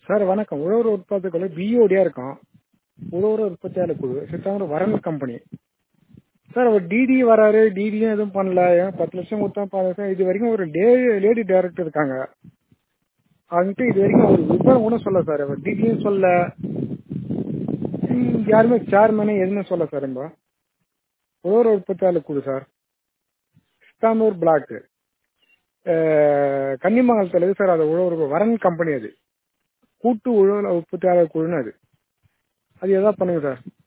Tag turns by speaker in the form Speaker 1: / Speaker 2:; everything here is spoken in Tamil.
Speaker 1: சார் வணக்கம் உழவர் உற்பத்தி குழு பிஓடியா இருக்கோம் உழவர் உற்பத்தியாளர் குழு சித்தாங்கிற வரன் கம்பெனி சார் அவர் டிடி வராரு டிடியும் எதுவும் பண்ணல ஏன் பத்து லட்சம் கொடுத்தா பத்து லட்சம் இது வரைக்கும் ஒரு டே லேடி டைரக்டர் இருக்காங்க அவங்ககிட்ட இது வரைக்கும் ஒரு விவரம் கூட சொல்ல சார் அவர் டிடியும் சொல்ல ம், யாருமே சேர்மனே எதுவுமே சொல்ல சார் நம்ம உழவர் உற்பத்தியாளர் குழு சார் சித்தாந்தூர் பிளாக்கு கன்னிமங்கலத்தில் இருக்கு சார் அது உழவர் வரன் கம்பெனி அது கூட்டு உழவர் உற்பத்தியாளர் குழுன்னு அது அது எதாவது பண்ணுங்க சார்